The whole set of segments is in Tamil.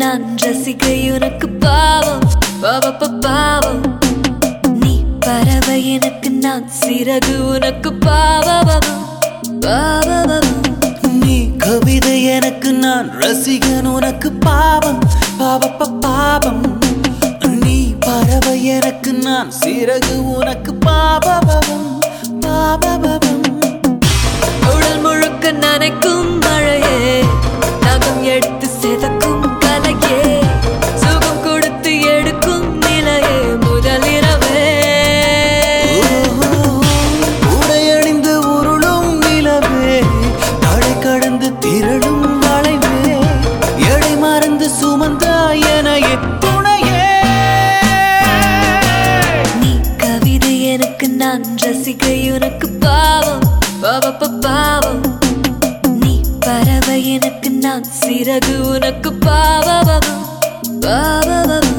நான் ரசிகை உனக்கு பாவம் பாவப்ப பாவம் நீ பறவை எனக்கு நான் சிறகு உனக்கு பாவம் பாவம் நீ கவிதை எனக்கு நான் ரசிகன் உனக்கு பாவம் பாவப்ப பாவம் நீ பறவை எனக்கு நான் சிறகு உனக்கு பாவபவம் பாவபவம் உடல் முழுக்க நனைக்கும் மழையே நகம் எடுத்து செதக்கும் கலையே சுகம் கொடுத்து எடுக்கும் நிலையே முதலிரவே உடையணிந்து உருளும் நிலவே தடை கடந்து திரளும் வளைவே எடை மறந்து சுமந்தா எனையே துணையே நீ கவிதை எனக்கு நான் ரசிகை உனக்கு பாவம் பாவப்ப பாவம் நீ பறவை எனக்கு நான் சிறகு உனக்கு பாவம் பாவம்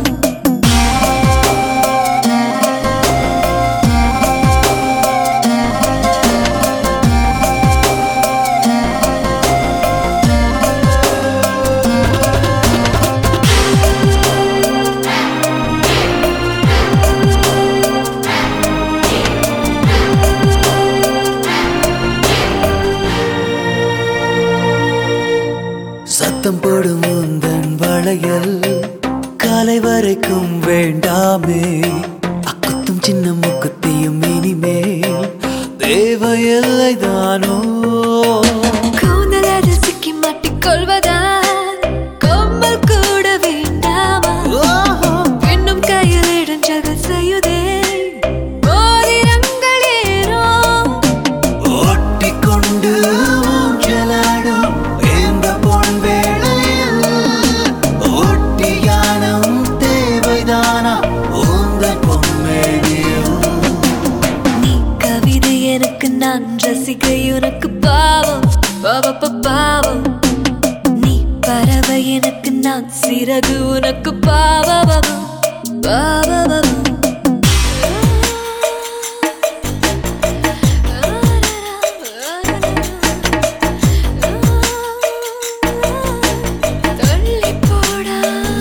சத்தம் போடும் உந்தன் வளையல் காலை வரைக்கும் வேண்டாமே அக்குத்தும் சின்ன முக்குத்தியும் இனிமேல் தேவையில்லை தானோ கூந்தல் அது சிக்கி மாட்டிக்கொள்வதால் கொம்பல் கூட வேண்டாமா இன்னும் கையில் இடைஞ்சல்கள் செய்யுதே மோதிரங்கள் ஏறும் ஒட்டிக்கொண்டு ஊஞ்சலாடும் இந்த பொன் வேளையில் ஒட்டியானம் தேவைதானா உந்தன் பொன்மேனியில் நீ கவிதை எனக்கு நான் ரசிகை உனக்கு பாவம் பாவப்ப பாவம் நீ பறவை எனக்கு நான் சிறகு உனக்கு பாவம் பாவம் தள்ளி போடா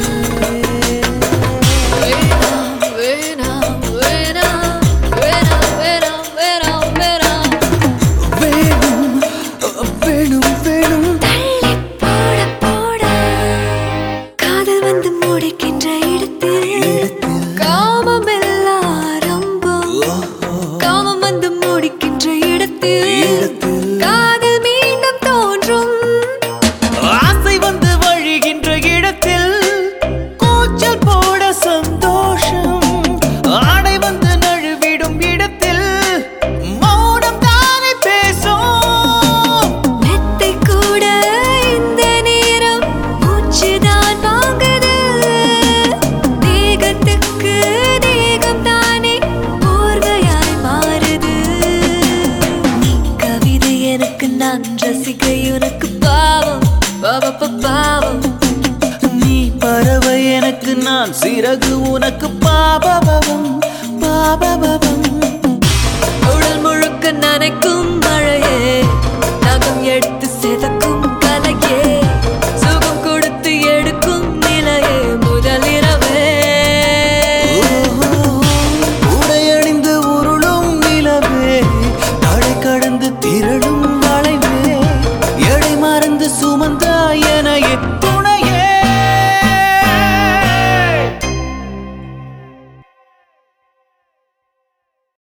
வேணாம் வேணாம் வேணாம் வேணாம் வேணாம் வேணாம் வேணாம் வேணும் வேணும் வேணும் தள்ளி போட போட காதல் வந்து முடிக்கின்ற இடத்தில் காமம் எல்லாம் ஆரம்பம் காமம் வந்து முடிக்கின்ற இடத்தில் இடத்தில். காதல் மீண்டும் தோன்றும் ஆசை வந்து வழிகின்ற இடத்தில் கூச்சல் போட சந்தோஷம் ஆடை வந்து நழுவிடும் இடத்தில் மௌனம் தானே பேசும் மெத்தை கூட இந்த நேரம் மூச்சுதான் வாங்குது தேகத்துக்கு தேகம் தானே போர்வையாய் மாறுது நீ கவிதை எனக்கு நான் ரசிகை உனக்கு பாவம் பாவப்ப பாவம் நீ பறவை எனக்கு நான் சிறகு உனக்கு பாபபவம் பாபபவம் உடல் முழுக்க நனைக்கும்